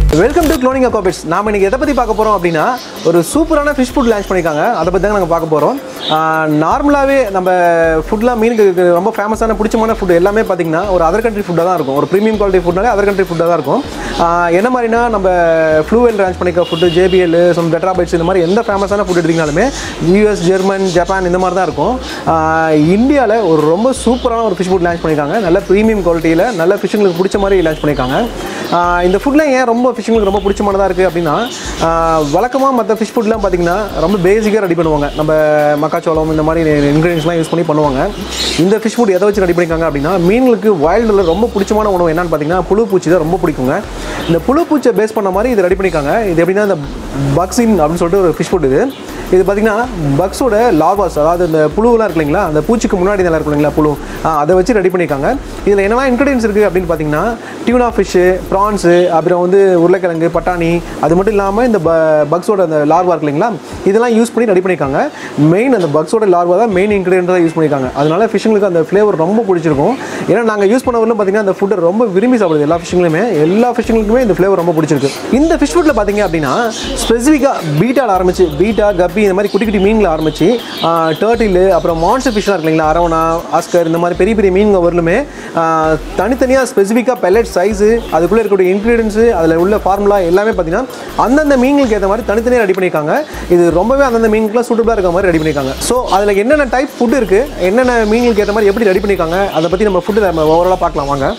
welcome to cloning அக்காபிட்ஸ் நாம இன்னைக்கு எதை பற்றி பார்க்க போகிறோம் அப்படின்னா ஒரு சூப்பரான ஃபிஷ் ஃபுட் லான்ச் பண்ணியிருக்காங்க அதை பற்றி தான் நாங்கள் பார்க்க போகிறோம் நார்மலாகவே நம்ம ஃபுட்லாம் மீனுக்கு ரொம்ப ஃபேமஸான பிடிச்சமான ஃபுட் எல்லாமே பார்த்தீங்கன்னா ஒரு அதர் கண்ட்ரி ஃபுட்டாக தான் இருக்கும் ஒரு ப்ரீமியம் குவாலிட்டி ஃபுட்னாலே அதர் கண்ட்ரி ஃபுட்டாக தான் இருக்கும் ஆஹ் என்ன மாதிரினா நம்ம ஃப்ளூவெல் லான்ச் பண்ணிக்க ஃபுட்டு ஜேபிஎல் சம் டெட்ராபைட்ஸ் இந்த மாதிரி எந்த ஃபேமஸான ஃபுட் எடுத்தீங்கனாலுமே யூஎஸ் ஜெர்மன் ஜப்பான் இந்த மாதிரி தான் இருக்கும் இந்தியாவில் ஒரு ரொம்ப சூப்பரான ஒரு ஃபிஷ் ஃபுட் லான்ச் பண்ணியிருக்காங்க நல்ல ப்ரீமியம் குவாலிட்டியில் நல்ல ஃபிஷ்ஷுங்களுக்கு பிடிச்ச மாதிரி லான்ச் பண்ணியிருக்காங்க ஆஹ் இந்த ஃபுட்லாம் ஏன் ரொம்ப ஃபிஷ்ஷுங்களுக்கு ரொம்ப பிடிச்சமானதாக இருக்குது அப்படின்னா வழக்கமாக மற்ற ஃபிஷ் ஃபுட்லாம் பார்த்தீங்கன்னா ரொம்ப பேசிக்காக ரெடி பண்ணுவாங்க நம்ம மக்காச்சோளம் இந்த மாதிரி இன்க்ரீடியன்ஸ்லாம் யூஸ் பண்ணி பண்ணுவாங்க இந்த ஃபிஷ் ஃபுட் எதை வச்சு ரெடி பண்ணியிருக்காங்க அப்படின்னா மீன்களுக்கு வைல்டில் ரொம்ப பிடிச்சமான உணவு என்னன்னு பார்த்தீங்கன்னா புழு பூச்சி தான் ரொம்ப பிடிக்குங்க இந்த புழு பூச்சை பேஸ் பண்ண மாதிரி இது ரெடி பண்ணியிருக்காங்க இது எப்படின்னா இந்த பக்ஸின் அப்படின்னு சொல்லிட்டு ஒரு ஃபிஷ் ஃபுட் இது இது பார்த்தீங்கன்னா பக்ஸோட லார்வாஸ் அதாவது இந்த புழுவெலாம் இருக்கு இல்லைங்களா அந்த பூச்சிக்கு முன்னாடி நல்லா இருக்கும் இல்லைங்களா புழு ஆ, அதை வச்சு ரெடி பண்ணியிருக்காங்க இதில் என்னெல்லாம் இன்க்ரீடியன்ஸ் இருக்குது அப்படின்னு பார்த்தீங்கன்னா டியூனா ஃபிஷ்ஷு ப்ரான்ஸு அப்புறம் வந்து உருளைக்கிழங்கு பட்டாணி அது மட்டும் இல்லாமல் இந்த ப பக்ஸோட அந்த லார்வா இருக்கு இல்லைங்களா இதெல்லாம் யூஸ் பண்ணி ரெடி பண்ணியிருக்காங்க மெயின் அந்த பக்ஸோட லார்வா தான் மெயின் இன்க்ரீடியன்ட் தான் யூஸ் பண்ணியிருக்காங்க அதனால ஃபிஷ்ஷுங்களுக்கு அந்த ஃப்ளேவர் ரொம்ப பிடிச்சிருக்கும் ஏன்னா நாங்கள் யூஸ் பண்ணவரிலும் பார்த்தீங்கன்னா அந்த ஃபுட்டை ரொம்ப விரும்பி சாப்பிடுது எல்லா ஃபிஷ்ஷுங்களுமே எல்லா ஃபிஷ்ஷுங்களுக்குமே இந்த ஃப்ளேவர் ரொம்ப பிடிச்சிருக்கு இந்த ஃபிஷ் ஃபுட்டில் பார்த்தீங்க அப்படின்னா ஸ்பெசிஃபிக்காக பீட்டாவில் ஆரம்பிச்சு பீட்டா கப்பி இந்த மாதிரி குட்டி குட்டி மீன்களை ஆரம்பிச்சு டேர்ட்டில் அப்புறம் மான்ஸ்டர் ஃபிஷ்லாம் இருக்கு இல்லைங்களா அரவணா ஆஸ்கர் இந்த மாதிரி பெரிய பெரிய மீன்கள் வரலுமே தனித்தனியாக ஸ்பெசிஃபிக்காக பெல்லட் சைஸு அதுக்குள்ளே இருக்கக்கூடிய இன்க்ரீடியன்ஸு அதில் உள்ள ஃபார்முலா எல்லாமே பார்த்தீங்கன்னா அந்தந்த மீன்களுக்கு ஏற்ற மாதிரி தனித்தனியாக ரெடி பண்ணியிருக்காங்க இது ரொம்பவே அந்தந்த மீன்களுக்குலாம் சூட்டபுளாக இருக்க மாதிரி ரெடி பண்ணியிருக்காங்க ஸோ அதில் என்னென்ன டைப் ஃபுட் இருக்குது என்னென்ன மீன்களுக்கு ஏற்ற மாதிரி எப்படி ரெடி பண்ணியிருக்காங்க அதை பற்றி நம்ம ஃபுட்டு நம்ம ஓவராலாக பார்க்கலாம் வாங்க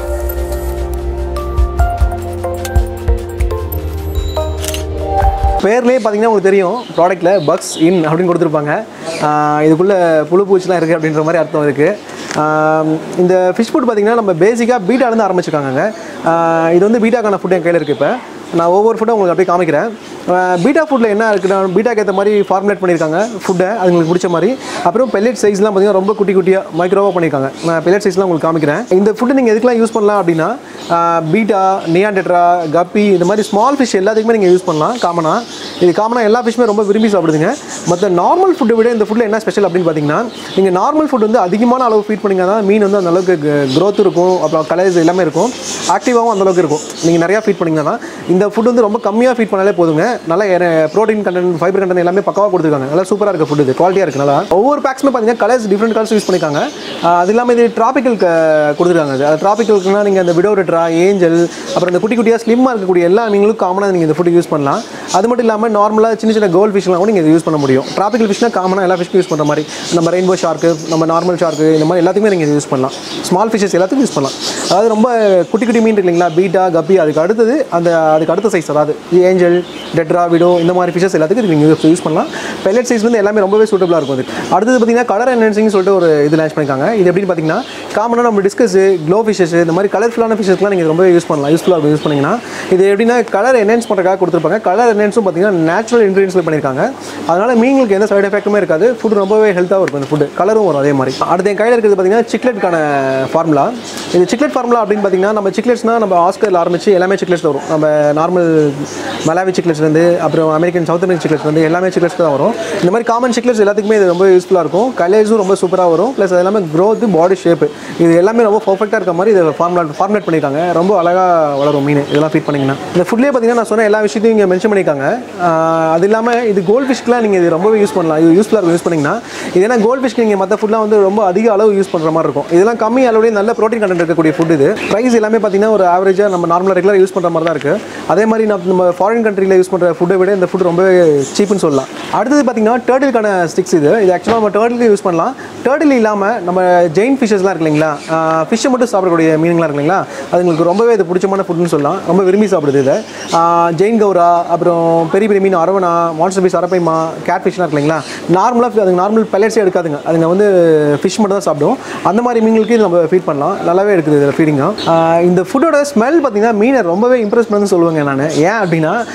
பேர்லேயே பார்த்தீங்கன்னா உங்களுக்கு தெரியும் ப்ராடக்ட்டில் பக்ஸ் இன் அப்படின்னு கொடுத்துருப்பாங்க ஆஹ் இதுக்குள்ளே புழு பூச்சிலாம் இருக்குது அப்படின்ற மாதிரி அர்த்தம் இருக்குது இந்த ஃபிஷ் ஃபுட் பார்த்தீங்கன்னா நம்ம பேசிக்காக பீட்டாலேருந்து ஆரம்பிச்சிருக்காங்க ஆஹ் இது வந்து பீட்டாக்கான ஃபுட் என் கையில் இருக்குது இப்போ நான் ஒவ்வொரு ஃபுட்டும் உங்களுக்கு அப்படியே காமிக்கிறேன் பீட்டா ஃபுட்டில் என்ன இருக்குன்னா பீட்டாக்கு ஏற்ற மாதிரி ஃபார்முலேட் பண்ணியிருக்காங்க ஃபுட்டை அது உங்களுக்கு பிடிச்ச மாதிரி அப்புறம் பெல்லட் சைஸ்லாம் பார்த்தீங்கன்னா ரொம்ப குட்டி குட்டியாக மைக்ரோவாக பண்ணியிருக்காங்க நான் பெல்லட் சைஸ்லாம் உங்களுக்கு காமிக்கிறேன் இந்த ஃபுட்டு நீங்கள் எதுக்கெல்லாம் யூஸ் பண்ணலாம் அப்படின்னா பீட்டா நியாண்டெட்ரா கப்பி இந்த மாதிரி ஸ்மால் ஃபிஷ் எல்லாத்துக்குமே நீங்கள் யூஸ் பண்ணலாம் காமனாக இது காமனாக எல்லா ஃபிஷ்மே ரொம்ப விரும்பி சாப்பிடுதுங்க மற்ற நார்மல் ஃபுட்டை விட இந்த ஃபுட்டில் என்ன ஸ்பெஷல் அப்படின்னு பார்த்தீங்கன்னா நீங்கள் நார்மல் ஃபுட் வந்து அதிகமான அளவு ஃபீட் பண்ணிங்க தான் மீன் வந்து அந்த அளவுக்கு க்ரோத் இருக்கும் அப்புறம் கலர்ஸ் எல்லாமே இருக்கும் ஆக்டிவாகவும் அந்த அளவுக்கு இருக்கும் நீங்கள் நிறையா ஃபீட் பண்ணிங்கன்னா இந்த ஃபுட் வந்து ரொம்ப கம்மியாக ஃபீட் பண்ணாலே போதுங்க நல்லா ப்ரோட்டீன் கண்டென்ட் ஃபைபர் கண்டென்ட் எல்லாமே பக்கவாக கொடுத்துருக்காங்க நல்லா சூப்பராக இருக்க ஃபுட் இது குவாலிட்டியாக இருக்கு நல்லா ஒவ்வொரு பேக்ஸுமே பார்த்தீங்கன்னா கலர்ஸ் டிஃப்ரெண்ட் கலர்ஸ் யூஸ் பண்ணியிருக்காங்க ஆஹ் அது இல்லாமல் இது ட்ராபிக்கல் கொடுத்துருக்காங்க அது ட்ராபிக்கல்க்குனா நீங்கள் அந்த விடோரெட்ரா ஏஞ்சல் அப்புறம் இந்த குட்டி குட்டியாக ஸ்லிம்மாக இருக்கக்கூடிய எல்லா மீன்களுக்கும் காமனாக நீங்கள் இந்த ஃபுட் யூஸ் பண்ணலாம் அது மட்டும் இல்லாமல் நார்மலாக சின்ன சின்ன கோல்ட் ஃபிஷ்லாம் கூட நீங்கள் இதை யூஸ் பண்ண முடியும் ட்ராபிக்கல் ஃபிஷ்னா காமனாக எல்லா ஃபிஷ்க்கும் யூஸ் பண்ணுற மாதிரி நம்ம ரெயின்போ ஷார்க்கு நம்ம நார்மல் ஷார்க்கு இந்த மாதிரி எல்லாத்துக்குமே நீங்கள் யூஸ் பண்ணலாம் ஸ்மால் ஃபிஷஸ் எல்லாத்துக்கும் யூஸ் பண்ணலாம் அதாவது ரொம்ப குட்டி குட்டி மீன் இருக்கு இல்லைங்களா பீட்டா கப்பி அதுக்கு அடுத்தது அந்த அதுக்கு அடுத்த சைஸ் அதாவது ஏஞ்சல் டெட்ரா விடோ இந்த மாதிரி ஃபிஷஸ் எல்லாத்துக்கும் நீங்கள் யூஸ் பண்ணலாம் பெல்லட் சைஸ் வந்து எல்லாமே ரொம்பவே சூட்டபுளாக இருக்கும் அது அடுத்தது பார்த்தீங்கன்னா கலர் என்ஹான்சிங் சொல்லிட்டு ஒரு இது லான்ச் பண்ணியிருக்காங்க இது எப்படின்னு பார்த்தீங்கன்னா காமனாக நம்ம டிஸ்கஸ் க்ளோ ஃபிஷஸ் இந்த மாதிரி கலர்ஃபுல்லான ஃபிஷஸ்லாம் நீங்கள் ரொம்ப யூஸ் பண்ணலாம் யூஸ்ஃபுல்லாக இருக்கும் யூஸ் பண்ணிங்கன்னா இது எப்படின்னா கலர் என்ஹான்ஸ் பண்ணுறதுக்காக கொடுத்துருப்பாங்க கலர் என்ஹான்ஸும் பார்த்தீங்கன்னா நேச்சுரல் இன்க்ரீடியன்ஸில் பண்ணியிருக்காங்க அதனால் மீன்களுக்கு எந்த சைடு எஃபெக்ட்டுமே இருக்காது ஃபுட் ரொம்பவே ஹெல்த்தாக இருக்கும் இந்த ஃபுட் கலரும் வரும் அதே மாதிரி அடுத்து என் கையில் இருக்கிறது பார்த்தீங்கன்னா சிக்லெட்கான ஃபார்முலா இது சிக்லெட் ஃபார்முலா அப்படின்னு பார்த்தீங்கன்னா நம்ம சிக்லெட்ஸ்னால் நம்ம ஆஸ்கரில் ஆரம்பிச்சு எல்லாமே சிக்லெட்ஸ் வரும் நம்ம நார்மல் மலாவி சிக்லெட்ஸ்லேருந்து அப்புறம் அமெரிக்கன் சவுத் அமெரிக்கன் சிக்லெட்ஸ்லேருந்து எல்லாமே சிக்லெட்ஸ் தான் வரும் இந்த மாதிரி காமன் சிக்லெட்ஸ் எல்லாத்துக்குமே இது ரொம்ப யூஸ்ஃபுல்லாக இருக்கும் கலர்ஸும் ரொம்ப சூப்பராக வரும் ப்ளஸ் அது எல்லாமே growth பாடி ஷேப்பு இது எல்லாமே ரொம்ப பர்ஃபெக்டாக இருக்க மாதிரி இதை ஃபார்முலா ஃபார்முலேட் பண்ணியிருக்காங்க ரொம்ப அழகாக வளரும் மீன் இதெல்லாம் ஃபீட் பண்ணிங்கன்னா இந்த ஃபுட்லேயே பார்த்தீங்கன்னா நான் சொன்ன எல்லா விஷயத்தையும் இங்கே மென்ஷன் பண்ணியிருக்காங்க ஆஹ் அது இல்லாமல் இது கோல்ட் ஃபிஷ்க்குலாம் நீங்கள் இது ரொம்பவே யூஸ் பண்ணலாம் இது யூஸ்ஃபுல்லாக இருக்கும் யூஸ் பண்ணிங்கன்னா இது ஏன்னா கோல்ட் ஃபிஷ்க்கு நீங்கள் மற்ற ஃபுட்லாம் வந்து ரொம்ப அதிக அளவு யூஸ் பண்ணுற மாதிரி இருக்கும் இதெல்லாம் கம்மி அளவுலேயே நல்ல ப்ரோட்டீன் கண்டென்ட் இருக்கக்கூடிய ஃபுட் இது ப்ரைஸ் எல்லாமே பார்த்தீங்கன்னா ஒரு ஆவரேஜாக நம்ம நார்மலாக ரெகுலர் யூஸ் பண்ணுற மாதிரி தான் இருக்குது அதே மாதிரி நம்ம நம்ம ஃபாரின் கண்ட்ரியில் யூஸ் பண்ணுற ஃபுட்டை விட இந்த ஃபுட் ரொம்பவே சீப்புன்னு சொல்லலாம் அடுத்தது பார்த்தீங்கன்னா டேர்ட்டிலுக்கான ஸ்டிக்ஸ் இது இது ஆக்சுவலாக நம்ம டேர்ட்டிலுக்கு யூஸ் பண்ணலாம் டேர்ட்டில் இல்லாமல் நம்ம ஜெயின் ஃபிஷஸ்லாம் இருக்கு இல்லைங்களா ஃபிஷ்ஷை மட்டும் சாப்பிடக்கூடிய மீனுங்களாம் இருக்கு இல்லைங்களா அதுங்களுக்கு ரொம்பவே இது பிடிச்சமான ஃபுட்னு சொல்லலாம் ரொம்ப விரும்பி சாப்பிடுது இதை ஆஹ் ஜெயின் கௌரா அப்புறம் பெரிய பெரிய மீன் அரவணா மான்ஸ்டர் பீஸ் அரப்பைமா கேட் ஃபிஷ்லாம் இருக்கு இல்லைங்களா நார்மலாக அதுங்க நார்மல் பெல்லட்ஸே எடுக்காதுங்க அதுங்க வந்து ஃபிஷ் மட்டும் தான் சாப்பிடும் அந்த மாதிரி மீன்களுக்கு இது நம்ம ஃபீட் பண்ணலாம் நல்லாவே இருக்குது இதில் ஃபீடிங்காக இந்த ஃபுட்டோட ஸ்மெல் பார்த்தீங்கன்னா மீனை ரொம்பவே இம்ப்ரெஸ் பண்ணு சொல்லுவாங்க நான் ஏன் அப்படின்னா நாங்கள்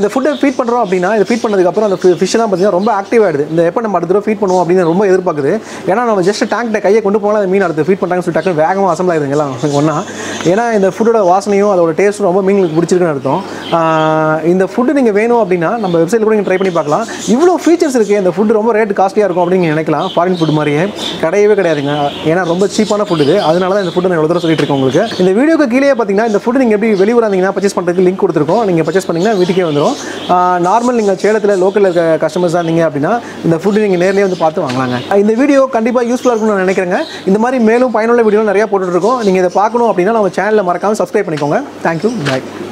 இந்த ஃபுட்டை ஃபீட் பண்ணுறோம் அப்படின்னா இது ஃபீட் பண்ணதுக்கப்புறம் அந்த ஃபிஷ்லாம் பார்த்தீங்கன்னா ரொம்ப ஆக்டிவ் ஆகிடுது இந்த எப்போ நம்ம அடுத்த தடவை ஃபீட் பண்ணுவோம் அப்படின்னு ரொம்ப எதிர்பார்க்குது ஏன்னா நம்ம ஜஸ்ட் டேங்க்ட கையை கொண்டு போனால் அந்த மீன் அடுத்து ஃபீட் பண்ணுறாங்கன்னு சொல்லி டக்குனு வேகமாக அசம்பிள் ஆகிடுங்க எல்லாம் ஒன்றா ஏன்னா இந்த ஃபுட்டோட வாசனையும் அதோட டேஸ்ட்டும் ரொம்ப மீனுக்கு பிடிச்சிருக்குன்னு அர்த்தம் ஆஹ் இந்த ஃபுட்டு நீங்கள் வேணும் அப்படின்னா நம்ம வெப்சைட்டில் கூட நீங்கள் ட்ரை பண்ணி பார்க்கலாம் இவ்வளோ ஃபீச்சர்ஸ் இருக்குது இந்த ஃபுட்டு ரொம்ப ரேட் காஸ்ட்லியாக இருக்கும் அப்படின்னு நீங்க நினைக்கலாம் ஃபாரின் ஃபுட் மாதிரியே கிடையவே கிடையாதுங்க ஏன்னா ரொம்ப சீப்பான ஃபுட் இது அதனால தான் இந்த ஃபுட்டு நான் எவ்வளோ தூரம் சொல்லிட்டு இருக்கேன் உங்களுக்கு இந்த வீடியோக்கு கீழே பார்த்தீங்கன்னா இந்த ஃபுட் நீங்கள் எப்படி வெளியூர் வந்தீங்கன்னா பர்ச்சேஸ் பண்ணுறதுக்கு லிங்க் கொடுத்துருக்கோம் நீங்கள் பர்ச்சேஸ் பண்ணிங்கன்னா வீட்டுக்கே வந்துடும் நார்மல் நீங்கள் சேலத்தில் லோக்கலில் இருக்க கஸ்டமர்ஸ் தான் நீங்கள் அப்படின்னா இந்த ஃபுட்டு நீங்கள் நேர்லேயே வந்து பார்த்து வாங்கலாங்க இந்த வீடியோ கண்டிப்பாக யூஸ்ஃபுல்லாக இருக்கும்னு நான் நினைக்கிறேங்க இந்த மாதிரி மேலும் பயனுள்ள வீடியோ நிறையா போட்டுட்ருக்கோம் நீங்கள் இதை பார்க்கணும் அப்படின்னா நம்ம சேனலில் மறக்காமல் சப்ஸ்கிரைப் பண்ணிக்கோங்க தேங்க்யூ பாய்